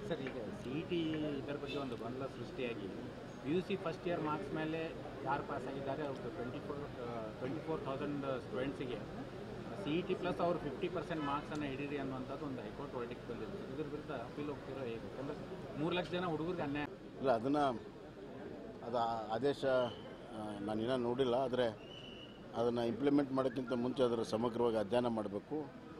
sir ಈಗ C E T ಇದರ ಬಗ್ಗೆ ಒಂದು ಗೊಂದಲ ಸೃಷ್ಟಿಯಾಗಿ P U C first year marks ಮೇಲೆ ಯಾರು ಪಾಸ್ ಆಗಿದ್ದಾರೆ ಅವ್ರಿಗೆ twenty four twenty four thousand ಸ್ಟೂಡೆಂಟ್ಸಿಗೆ ಸಿ ಇ ಟಿ ಪ್ಲಸ್ ಅವ್ರು ಫಿಫ್ಟಿ ಪರ್ಸೆಂಟ್ ಮಾರ್ಕ್ಸನ್ನು ಹಿಡೀರಿ ಅನ್ನುವಂಥದ್ದು ಒಂದು ಹೈಕೋರ್ಟ್ ವರ್ಡಿಕ್ಟ್ ಬಂದಿದೆ ಇದ್ರ ವಿರುದ್ಧ ಅಪೀಲ್ ಹೋಗ್ತಿರೋ ಹೇಗೆ ಯಾಕಂದ್ರೆ ಮೂರು ಲಕ್ಷ ಜನ ಹುಡುಗರಿಗೆ ಅನ್ಯಾಯ ಇಲ್ಲ ಅದನ್ನು ಅದು ಆ- ಆದೇಶ ಆ, ನಾನು ಇನ್ನೂ ನೋಡಿಲ್ಲ ಆದರೆ ಅದನ್ನು ಇಂಪ್ಲಿಮೆಂಟ್ ಮಾಡೋಕ್ಕಿಂತ ಮುಂಚೆ ಅದರ ಸಮಗ್ರವಾಗಿ ಅಧ್ಯಯನ ಮಾಡಬೇಕು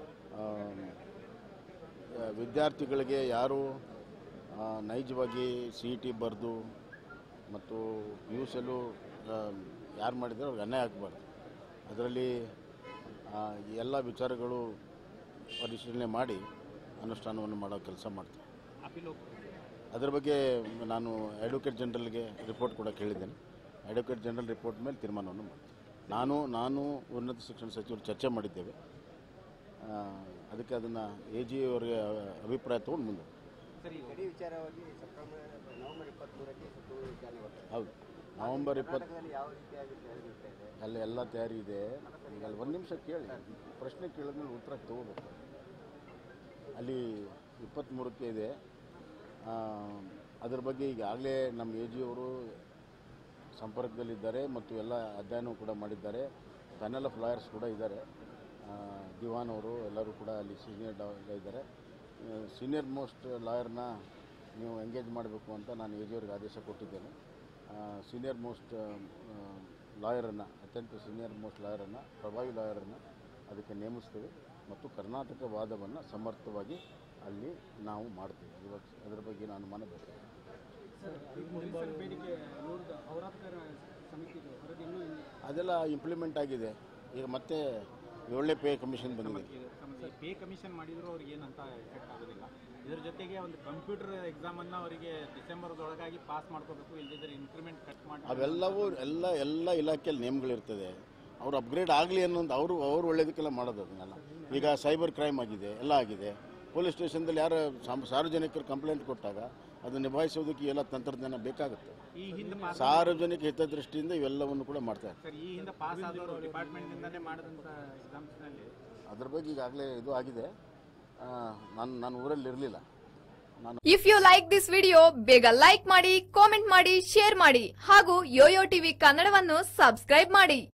ವಿದ್ಯಾರ್ಥಿಗಳಿಗೆ ಯಾರು ಆ, ನೈಜವಾಗಿ ಸಿ ಇ ಟಿ ಬರೆದು ಮತ್ತು ಪಿ ಯು ಸಿಯಲ್ಲೂ ಯಾರು ಮಾಡಿದ್ರೆ ಅವ್ರಿಗೆ ಅನ್ಯಾಯ ಆಗಬಾರ್ದು ಅದರಲ್ಲಿ ಆ, ಎಲ್ಲ ವಿಚಾರಗಳು ಪರಿಶೀಲನೆ ಮಾಡಿ ಅನುಷ್ಠಾನವನ್ನು ಮಾಡೋ ಕೆಲಸ ಮಾಡ್ತೀವಿ ಅಪೀಲ್ ಹೋಗ್ತಿದೆ ಅದರ ಬಗ್ಗೆ ನಾನು ಅಡ್ವೊಕೇಟ್ ಜನರಲ್ಗೆ ರಿಪೋರ್ಟ್ ಕೂಡ ಕೇಳಿದ್ದೇನೆ ಅಡ್ವೊಕೇಟ್ ಜನರಲ್ ರಿಪೋರ್ಟ್ ಮೇಲೆ ತೀರ್ಮಾನವನ್ನು ಮಾಡ್ತೀನಿ ನಾನು ನಾನು ಉನ್ನತ ಶಿಕ್ಷಣ ಸಚಿವರು ಚರ್ಚೆ ಮಾಡಿದ್ದೇವೆ ಆ, ಅದಕ್ಕೆ ಅದನ್ನು ಎ ಜಿ ಅವರಿಗೆ ಅಭಿಪ್ರಾಯ ತೊಗೊಂಡು ಮುಂದೆ ಸರ್ ಈಗ ಗಡಿ ವಿಚಾರವಾಗಿ ಸೆಪ್ಟೆಂಬರ್ ನವೆಂಬರ್ ಇಪ್ಪತ್ತ್ಮೂರಕ್ಕೆ ಸುತ್ತೂರು ವಿಚಾರಣೆ ಬರ್ತದೆ ಹೌದು ನವಂಬರ್ ಇಪ್ಪತ್ತು ಕರ್ನಾಟಕದಲ್ಲಿ ಯಾವ ರೀತಿಯಾಗಿ ನಡೆಯುತ್ತಾ ಇದೆ ಅಲ್ಲಿ ಎಲ್ಲ ತಯಾರಿ ಇದೆ ಈಗ ಅಲ್ಲಿ ಒಂದು ನಿಮಿಷ ಕೇಳಿ ಪ್ರಶ್ನೆ ಕೇಳಿದ್ಮೇಲೆ ಉತ್ತರ ತಗೋಬೇಕು ಅಲ್ಲಿ ಇಪ್ಪತ್ತ್ಮೂರಕ್ಕೆ ಇದೆ ಆ, ಅದ್ರ ಬಗ್ಗೆ ಈಗಾಗಲೇ ನಮ್ಮ ಎ ಜಿ ಅವರು ಸಂಪರ್ಕದಲ್ಲಿದ್ದಾರೆ ಮತ್ತು ಎಲ್ಲ ಅಧ್ಯಯನ ಕೂಡ ಮಾಡಿದ್ದಾರೆ ಪ್ಯಾನಲ್ ಆಫ್ ಲಾಯರ್ಸ್ ಕೂಡ ಇದ್ದಾರೆ ಆ, ದಿವಾನ್ ಅವರು ಎಲ್ಲರೂ ಕೂಡ ಅಲ್ಲಿ ಸೀನಿಯರ್ ಇದ್ದಾರೆ ಸೀನಿಯರ್ ಮೋಸ್ಟ್ ಲಾಯರ್ನ ನೀವು ಎಂಗೇಜ್ ಮಾಡಬೇಕು ಅಂತ ನಾನು ಎ ಜಿ ಅವ್ರಿಗೆ ಆದೇಶ ಕೊಟ್ಟಿದ್ದೇನೆ ಸೀನಿಯರ್ ಮೋಸ್ಟ್ ಲಾಯರನ್ನು ಅತ್ಯಂತ ಸೀನಿಯರ್ ಮೋಸ್ಟ್ ಲಾಯರನ್ನು ಪ್ರಭಾವಿ ಲಾಯರನ್ನು ಅದಕ್ಕೆ ನೇಮಿಸ್ತೇವೆ ಮತ್ತು ಕರ್ನಾಟಕ ವಾದವನ್ನು ಸಮರ್ಥವಾಗಿ ಅಲ್ಲಿ ನಾವು ಮಾಡ್ತೇವೆ ಇವಾಗ ಅದರ ಬಗ್ಗೆ ನಾನು ಅನುಮಾನ ಬೇಕು ಪೊಲೀಸರ ಬೇಡಿಕೆ ನೋಡಿದ ಹೋರಾಟಗಾರ ಸಮಿತಿದು ವರದಿ ಇನ್ನೂ ಅದೆಲ್ಲ ಇಂಪ್ಲಿಮೆಂಟ್ ಆಗಿದೆ ಈಗ ಮತ್ತೆ ಏಳನೇ ಪೇ ಕಮಿಷನ್ ಬಂದಿದೆ ಪೇ ಕಮಿಷನ್ ಮಾಡಿದ್ರು ಅವ್ರಿಗೆ ಏನಂತ ಎಫೆಕ್ಟ್ ಆಗೋದಿಲ್ಲ ಇದ್ರ ಜೊತೆಗೆ ಒಂದು ಕಂಪ್ಯೂಟರ್ ಎಕ್ಸಾಮನ್ನು ಅವರಿಗೆ ಡಿಸೆಂಬರ್ದೊಳಗಾಗಿ ಪಾಸ್ ಮಾಡ್ಕೋಬೇಕು ಇಲ್ಲದಿದ್ದರೆ ಇನ್ಕ್ರಿಮೆಂಟ್ ಕಟ್ ಮಾಡಿ ಅವೆಲ್ಲವೂ ಎಲ್ಲ ಎಲ್ಲ ಇಲಾಖೆಯಲ್ಲಿ ನೇಮಗಳಿರ್ತದೆ ಅವ್ರು ಅಪ್ಗ್ರೇಡ್ ಆಗಲಿ ಅನ್ನೋದು ಅವರು ಅವ್ರು ಒಳ್ಳೇದಕ್ಕೆಲ್ಲ ಮಾಡೋದು ಅದನ್ನೆಲ್ಲ ಈಗ ಸೈಬರ್ ಕ್ರೈಮ್ ಆಗಿದೆ ಎಲ್ಲ ಆಗಿದೆ ಪೊಲೀಸ್ ಸ್ಟೇಷನ್ದಲ್ಲಿ ಯಾರು ಸಾಮ್- ಸಾರ್ವಜನಿಕರು ಕಂಪ್ಲೇಂಟ್ ಕೊಟ್ಟಾಗ ಅದನ್ನು ನಿಭಾಯಿಸೋದಕ್ಕೆ ಎಲ್ಲ ತಂತ್ರಜ್ಞಾನ ಬೇಕಾಗುತ್ತೆ ಈ ಹಿಂದೆ ಪಾಸ್ ಸಾರ್ವಜನಿಕ ಹಿತದೃಷ್ಟಿಯಿಂದ ಇವೆಲ್ಲವನ್ನು ಕೂಡ ಮಾಡ್ತಾರೆ ಸರ್ ಈ ಹಿಂದೆ ಪಾಸ್ ಆದವರು ಡಿಪಾರ್ಟ್ಮೆಂಟ್ನಿಂದಲೇ ಮಾಡಿದಂಥ ಎಕ್ಸಾಮ್ಸ್ನಲ್ಲಿ ಅದ್ರ ಬಗ್ಗೆ ಈಗಾಗಲೇ ಇದು ಆಗಿದೆ ಆ, ನಾನು ನಾನು ಊರಲ್ಲಿ ಇರಲಿಲ್ಲ ನಾನು if you like this video ಬೇಗ ಲೈಕ್ ಮಾಡಿ ಕಾಮೆಂಟ್ ಮಾಡಿ ಶೇರ್ ಮಾಡಿ ಹಾಗೂ ಯೋಯೋ ಟಿವಿ ಕನ್ನಡವನ್ನು ಸಬ್ಸ್ಕ್ರೈಬ್ ಮಾಡಿ